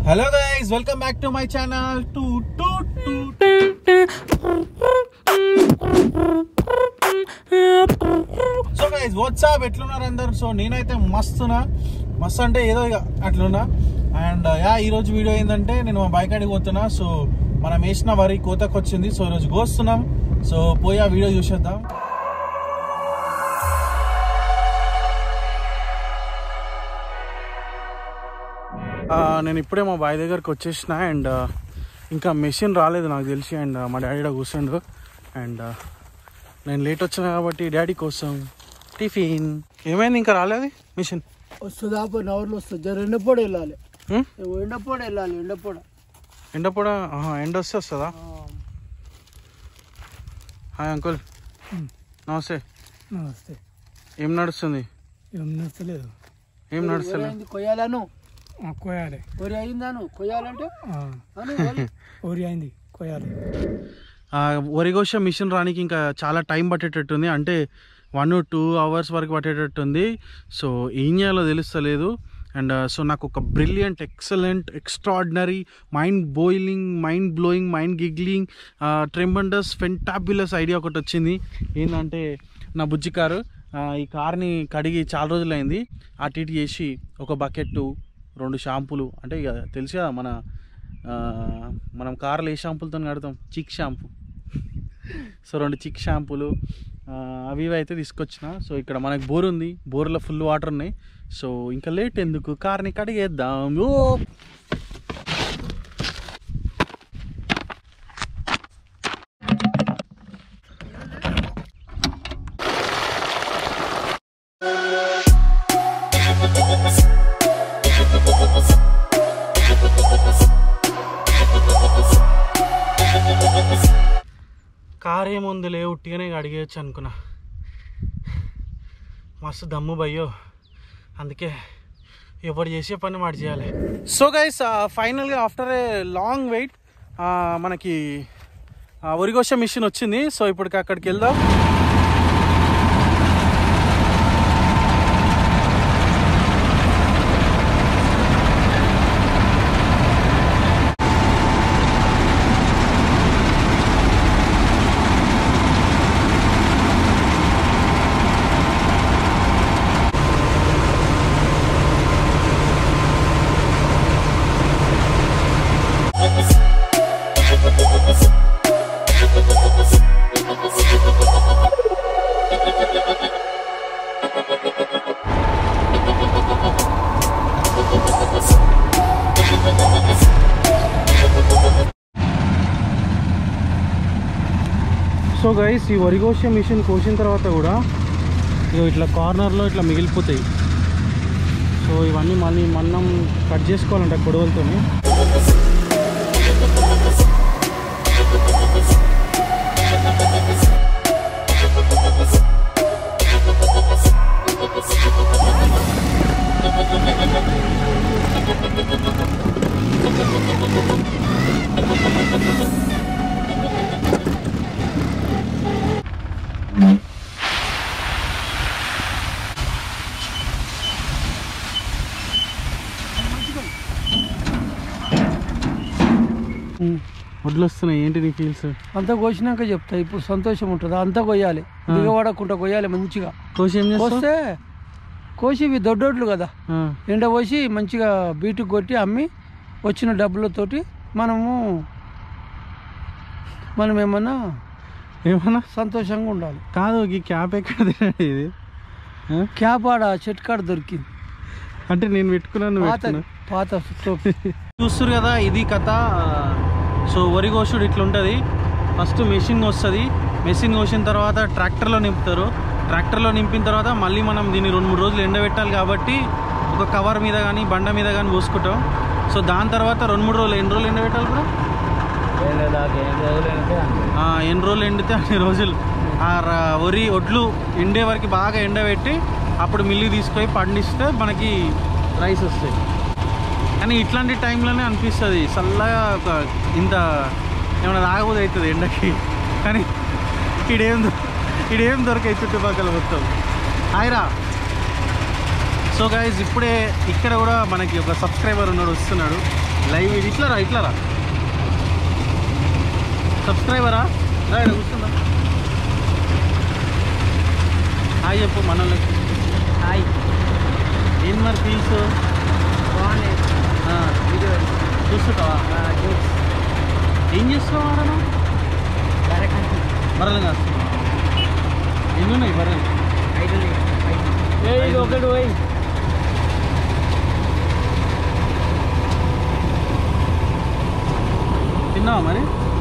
Hello guys welcome back to my channel to to so guys what's up ఎట్లున్నారు అందరు so నేనైతే మస్తున్నా మస్తు అంటే ఏదో ఇక అట్లున్నా అండ్ యా ఈ రోజు వీడియో ఏంటంటే నేను మా బైక్ అడిగి పోతున్నా సో మనం వేసిన వరి కోతకు వచ్చింది సో ఈరోజు కోస్తున్నాం సో పోయి ఆ వీడియో చూసేద్దాం ఆ, నేను ఇప్పుడే మా బాయ్ దగ్గరకు వచ్చేసిన అండ్ ఇంకా మెషిన్ రాలేదు నాకు తెలిసి అండ్ మా డాడీ కూడా కూర్చుండు అండ్ నేను లేట్ వచ్చిన కాబట్టి డాడీ కోసం టిఫిన్ ఏమైంది ఇంకా రాలేదు మిషన్ వస్తుంది ఆపో అవర్లో వస్తుంది జర ఎండపోడు వెళ్ళాలి నువ్వు ఎండపోడు వెళ్ళాలి ఎండపోడ ఎండపూడ ఎండ వస్తే వస్తుందా హాయ్ అంకుల్ నమస్తే నమస్తే ఏం నడుస్తుంది ఏం నచ్చలేదు ఏం నడుస్తలే కొయ్యాలను కోయాలి వరి అయిందాను కొయ్యాలంటే అను, వరి. ఊరి అయింది కోయాలి వరిగోష మిషన్ రానికి ఇంకా చాలా టైం పట్టేటట్టుంది అంటే వన్ టూ అవర్స్ వరకు పట్టేటట్టుంది సో ఏం చేయాలో తెలుస్తలేదు అండ్ సో నాకు ఒక brilliant excellent extraordinary mind boiling mind blowing mind giggling tremendous fantabulous idea ఒకటి వచ్చింది ఏంటంటే నా బుజ్జి కారు ఆ, ఈ కార్ని కడిగి చాలా రోజులైంది అటు ఇటు చేసి ఒక బకెట్ రెండు షాంపూలు అంటే ఇక తెలుసు కదా మన ఆ, మనం కార్లు ఏ షాంపూలతో కడతాం చిక్ షాంపూ సో రెండు చిక్ షాంపూలు ఆ, అవి ఇవి అయితే తీసుకొచ్చిన సో ఇక్కడ మనకి బోర్ ఉంది బోర్లో ఫుల్ వాటర్ ఉన్నాయి సో ఇంకా లేట్ ఎందుకు కార్ని కడిగేద్దాం ఓ కార్ ఏముందిలే ఉట్టిగానే అడిగేయచ్చు అనుకున్నా మస్తు దమ్ము భయ్యో అందుకే ఎవరు చేసే పని మాట చేయాలి సో గైస్ ఫైనల్గా ఆఫ్టర్ ఏ లాంగ్ వెయిట్ మనకి ఒరిగోష మిషన్ వచ్చింది సో ఇప్పుడు అక్కడికి వెళ్దాం సో గైస్ ఈ వరి కోసే మిషన్ కోసిన తర్వాత కూడా ఇగో ఇట్లా కార్నర్లో ఇట్లా మిగిలిపోతాయి సో ఇవన్నీ మళ్ళీ మనం కట్ చేసుకోవాలంట కొడవలతోని వడ్లు వస్తున్నాయి ఏంటి నీ ఫీల్స్ అంతా కోసినాక చెప్తా ఇప్పుడు సంతోషం ఉంటుంది అంతా కొయ్యాలి దిగబడకుండా కొయ్యాలి మంచిగా కోసి ఏం చేస్తావు కోస్తే కోసి ఇవి దొడ్డోడ్లు కదా ఆ, ఎండ పోసి మంచిగా బీటుకు కొట్టి అమ్మి వచ్చిన డబ్బులతోటి మనము మనం ఏమన్నా ఏమన్నా సంతోషంగా ఉండాలి కాదు ఈ క్యాప్ ఎక్కడ తినది ఇది ఆ? క్యాప్ ఆడ చెట్టు కాడ దొరికింది అంటే నేను పెట్టుకున్నాను నువ్వు పాత పెట్టుకున్నావు. పాత టోపీ. చూస్తారు కదా ఇది కథ సో వరి కోసుడు ఇట్లుంటుంది ఫస్ట్ మెషిన్ వస్తుంది మెషిన్ కోసిన తర్వాత ట్రాక్టర్లో నింపుతారు ట్రాక్టర్లో నింపిన తర్వాత మళ్ళీ మనం దీన్ని రెండు మూడు రోజులు ఎండబెట్టాలి కాబట్టి ఒక కవర్ మీద కానీ బండ మీద కానీ పోసుకుంటాం సో దాని తర్వాత రెండు మూడు రోజులు ఎన్ని రోజులు ఎండబెట్టాలి కూడా ఆ, ఎన్ని రోజులు ఎండితే అన్ని రోజులు ఆ ర- వరి ఒడ్లు ఎండే వరకు బాగా ఎండబెట్టి అప్పుడు మిల్లి తీసుకొని పండిస్తే మనకి రైస్ వస్తాయి కానీ ఇట్లాంటి టైంలోనే అనిపిస్తుంది చల్లగా ఒక ఇంత ఏమైనా తాగబోదు అవుతుంది ఎండకి కానీ ఇడేం దొ- ఇడేం దొరకాయి చుట్టుపక్కల మొత్తం హాయ్రా సో గైజ్ ఇప్పుడే ఇక్కడ కూడా మనకి ఒక సబ్స్క్రైబర్ ఉన్నాడు వస్తున్నాడు లైవ్ ఇది ఇట్లా రా ఇట్లా రా సబ్స్క్రైబరా రా ఇక్కడ కూర్చుందా హాయ్ చెప్పు మనల్ని హాయ్ ఏం మరి ఫీల్స్ బాగున్నాయి వీడియో చూస్తుంటావా ఏం చేస్తున్నావు ఆడ బర్రెలు కాదు ఎన్ని ఉన్నాయి బర్రెలు ఇది ఒకటి పోయి తిన్నావా మరి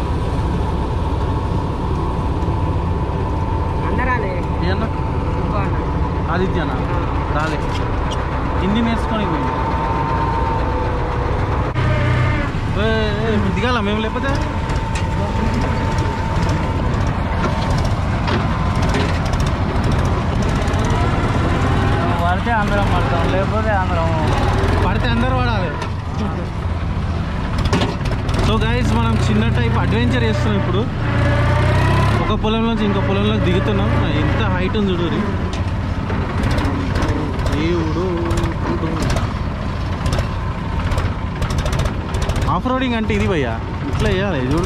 అందరాలే ఏమన్నా ఆదిత్యనా రాలే హిందీ నేర్చుకొని పోయింది ఏ, ఏ, దిగాల మేము లేకపోతే పడితే అందరం పడతాం లేకపోతే అందరం పడితే అందరు పడాలి సో గైస్ మనం చిన్న టైప్ అడ్వెంచర్ చేస్తున్నాం ఇప్పుడు ఒక పొలంలోంచి ఇంకో పొలంలోకి దిగుతున్నాం ఎంత హైట్ ఉంది చూడు దేవుడు ఆఫ్ రోడింగ్ అంటే ఇది భయ్యా ఇట్లా వేయాలి చూడు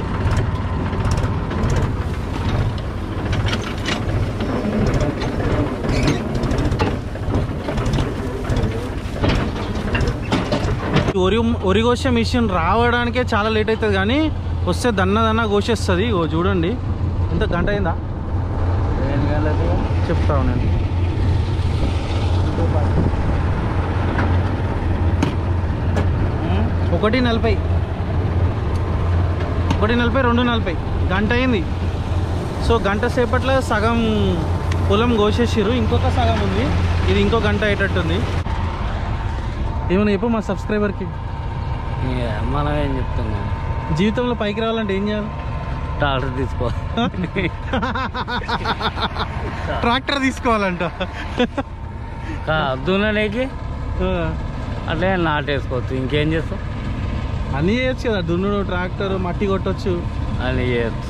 ఈ ఒరి ఒరి కోసే మిషన్ రావడానికే చాలా లేట్ అవుతుంది కానీ వస్తే దన్న దన్న కోసేస్తుంది ఓ చూడండి ఎంత గంట అయిందా చెప్తాను నేను ఒకటి నలభై ఒకటి నలభై రెండు నలభై గంట అయింది సో గంట సేపట్లో సగం పొలం కోసేసిర్రు ఇంకొక సగం ఉంది ఇది ఇంకో గంట అయ్యేటట్టుంది ఏమైనా చెప్పు మా సబ్స్క్రైబర్కి మనం ఏం చెప్తాం జీవితంలో పైకి రావాలంటే ఏం చేయాలి ట్రాక్టర్ తీసుకో ట్రాక్టర్ తీసుకోవాలంట దున్ననేకి ఆ, అట్లే నాటేసుకోవచ్చు ఇంకేం చేస్తాం అన్నీ చేయొచ్చు కదా దున్నుడు ట్రాక్టర్ మట్టి కొట్టొచ్చు అని చేయొచ్చు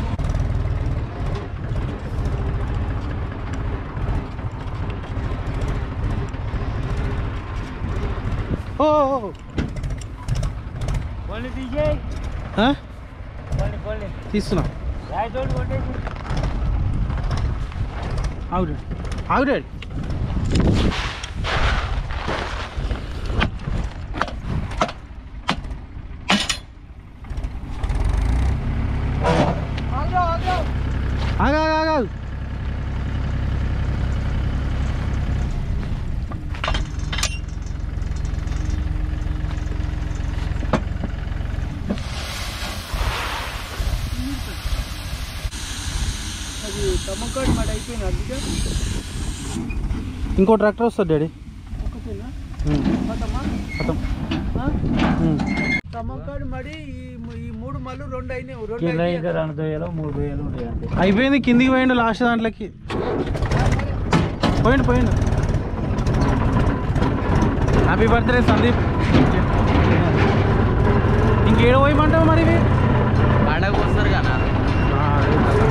ఓ ఓ, ఓ. కొన్ని తీసేయి ఆ? కొన్ని కొన్ని తీస్తున్నా రాయితోటి కొట్టేసి ఆవిడ ఆవిడ ఆగా ఆగా అది తమ్మకాడు మాట అయిపోయింది అందుకే ఇంకో ట్రాక్టర్ వస్తుంది డాడీ ఒకటేనా ఉమ్, పోతామా? ఖతం ఆ? ఉమ్. తమ్మకాడు మడి ఈ ము- ఈ మూడు మళ్ళు రెండు అయినాయి రెండు అయినాయి రెండు దొయ్యలు మూడు దొయ్యలు ఉంటాయి అంతే అయిపోయింది కిందికి పోయిండు లాస్ట్ దాంట్లోకి పోయిండు పోయిండు హ్యాపీ బర్త్డే సందీప్ ఇంకేడ పోయమంటావు మరి ఇవి పండగ వస్తారు కదా ఆ, అదే కదా.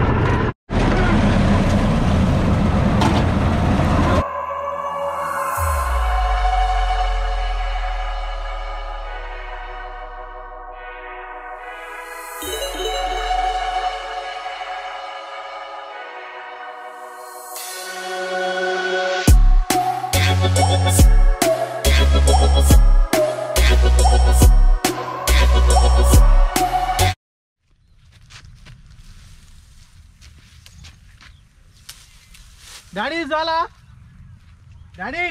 డాడీ చాలా డాడీ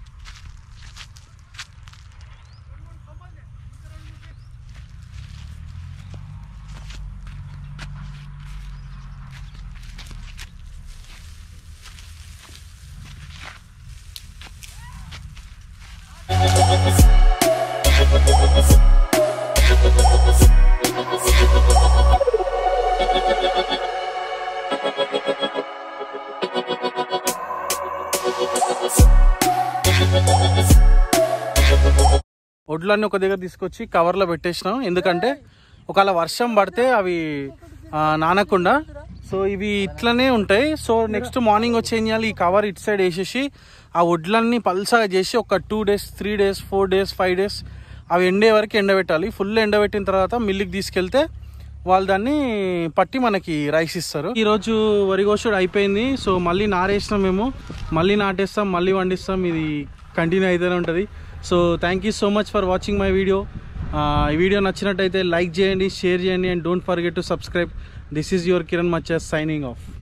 ఒడ్లన్నీ ఒక దగ్గర తీసుకొచ్చి కవర్లో పెట్టేసినాం ఎందుకంటే ఒకవేళ వర్షం పడితే అవి ఆ, నానకుండా సో ఇవి ఇట్లనే ఉంటాయి సో నెక్స్ట్ మార్నింగ్ వచ్చి ఏం చేయాలి ఈ కవర్ ఇటు సైడ్ వేసేసి ఆ వడ్లన్నీ పల్సగా చేసి ఒక two days three days four days five days అవి ఎండే వరకు ఎండబెట్టాలి ఫుల్ ఎండబెట్టిన తర్వాత మిల్లుకి తీసుకెళ్తే వాళ్ళు దాన్ని పట్టి మనకి రైస్ ఇస్తారు ఈరోజు వరి కోసుడు అయిపోయింది సో మళ్ళీ నారేసినాం మేము మళ్ళీ నాటేస్తాం మళ్ళీ వండిస్తాం ఇది కంటిన్యూ అయితేనే ఉంటుంది so thank you so much for watching my video ఈ వీడియో నచ్చినట్టయితే లైక్ చేయండి షేర్ చేయండి and don't forget to subscribe this is your Kiran మచ్చర్ సైనింగ్ ఆఫ్